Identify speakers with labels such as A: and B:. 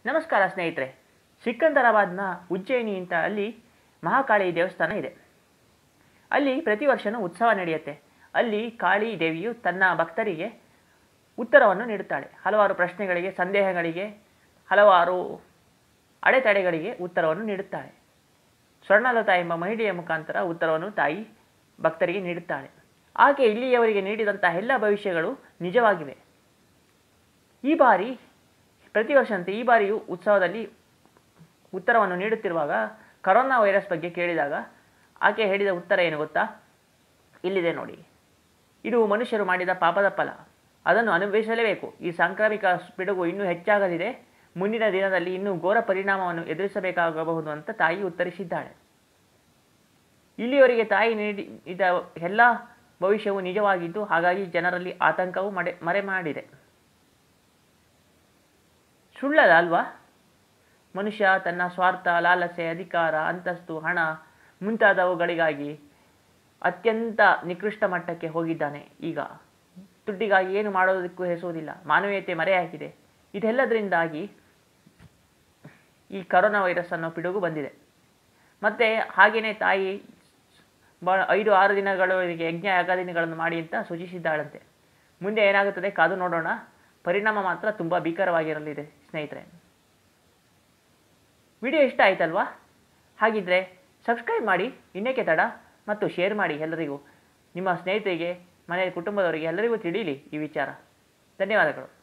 A: ನಮಸ್ಕಾರ ಸ್ನೇಹಿತರೆ ಸಿಕಂದರಾಬಾದ್ನ ಉಜ್ಜಯಿನಿ ಅಂತ ಅಲ್ಲಿ ಮಹಾಕಾಳಿ ದೇವಸ್ಥಾನ ಇದೆ ಅಲ್ಲಿ ಪ್ರತಿ ವರ್ಷವೂ ಉತ್ಸವ ನಡೆಯುತ್ತೆ ಅಲ್ಲಿ ಕಾಳಿ ದೇವಿಯು ತನ್ನ ಭಕ್ತರಿಗೆ ಉತ್ತರವನ್ನು ನೀಡುತ್ತಾಳೆ ಹಲವಾರು ಪ್ರಶ್ನೆಗಳಿಗೆ ಸಂದೇಹಗಳಿಗೆ ಹಲವಾರು ಅಡೆತಡೆಗಳಿಗೆ ಉತ್ತರವನ್ನು ನೀಡುತ್ತಾಳೆ ಸ್ವರ್ಣಲತಾ ಎಂಬ ಮಹಿಳೆಯ ಮುಖಾಂತರ ಉತ್ತರವನ್ನು ತಾಯಿ ಭಕ್ತರಿಗೆ ನೀಡುತ್ತಾಳೆ ಆಕೆ ಇಲ್ಲಿಯವರೆಗೆ ನೀಡಿದಂಥ ಎಲ್ಲ ಭವಿಷ್ಯಗಳು ನಿಜವಾಗಿವೆ ಈ ಬಾರಿ ಪ್ರತಿ ವರ್ಷದಂತೆ ಈ ಬಾರಿಯೂ ಉತ್ಸವದಲ್ಲಿ ಉತ್ತರವನ್ನು ನೀಡುತ್ತಿರುವಾಗ ಕರೋನಾ ವೈರಸ್ ಬಗ್ಗೆ ಕೇಳಿದಾಗ ಆಕೆ ಹೇಳಿದ ಉತ್ತರ ಏನು ಗೊತ್ತಾ ಇಲ್ಲಿದೆ ನೋಡಿ ಇದು ಮನುಷ್ಯರು ಮಾಡಿದ ಪಾಪದ ಫಲ ಅದನ್ನು ಅನುಭವಿಸಲೇಬೇಕು ಈ ಸಾಂಕ್ರಾಮಿಕ ಪಿಡುಗು ಇನ್ನೂ ಹೆಚ್ಚಾಗಲಿದೆ ಮುಂದಿನ ದಿನದಲ್ಲಿ ಇನ್ನೂ ಘೋರ ಪರಿಣಾಮವನ್ನು ಎದುರಿಸಬೇಕಾಗಬಹುದು ಅಂತ ತಾಯಿ ಉತ್ತರಿಸಿದ್ದಾಳೆ ಇಲ್ಲಿಯವರೆಗೆ ತಾಯಿ ನೀಡಿದ ಎಲ್ಲ ಭವಿಷ್ಯವು ನಿಜವಾಗಿದ್ದು ಹಾಗಾಗಿ ಜನರಲ್ಲಿ ಆತಂಕವು ಮಡೆ ಮರೆ ಮಾಡಿದೆ ಸುಳ್ಳಲ್ಲ ಅಲ್ವಾ ಮನುಷ್ಯ ತನ್ನ ಸ್ವಾರ್ಥ ಲಾಲಸೆ ಅಧಿಕಾರ ಅಂತಸ್ತು ಹಣ ಮುಂತಾದವುಗಳಿಗಾಗಿ ಅತ್ಯಂತ ನಿಕೃಷ್ಟ ಮಟ್ಟಕ್ಕೆ ಹೋಗಿದ್ದಾನೆ ಈಗ ದುಡ್ಡಿಗಾಗಿ ಏನು ಮಾಡೋದಕ್ಕೂ ಹೆಸುವುದಿಲ್ಲ ಮಾನವೀಯತೆ ಮರೆಯಾಗಿದೆ ಇದೆಲ್ಲದರಿಂದಾಗಿ ಈ ಕರೋನಾ ವೈರಸ್ ಅನ್ನೋ ಪಿಡುಗು ಬಂದಿದೆ ಮತ್ತು ಹಾಗೆಯೇ ತಾಯಿ ಬ ಐದು ಆರು ದಿನಗಳವರೆಗೆ ಯಜ್ಞ ಯಾಗಾದಿನಗಳನ್ನು ಮಾಡಿ ಅಂತ ಸೂಚಿಸಿದ್ದಾಳಂತೆ ಮುಂದೆ ಏನಾಗುತ್ತದೆ ಕಾದು ನೋಡೋಣ ಪರಿಣಾಮ ಮಾತ್ರ ತುಂಬ ಭೀಕರವಾಗಿರಲಿದೆ ಸ್ನೇಹಿತರೆ ವಿಡಿಯೋ ಇಷ್ಟ ಆಯ್ತಲ್ವಾ ಹಾಗಿದ್ದರೆ ಸಬ್ಸ್ಕ್ರೈಬ್ ಮಾಡಿ ಇನ್ನೇಕೆ ತಡ ಮತ್ತು ಶೇರ್ ಮಾಡಿ ಎಲ್ಲರಿಗೂ ನಿಮ್ಮ ಸ್ನೇಹಿತರಿಗೆ ಮನೆಯ ಕುಟುಂಬದವರಿಗೆ ಎಲ್ಲರಿಗೂ ತಿಳಿಯಲಿ ಈ ವಿಚಾರ ಧನ್ಯವಾದಗಳು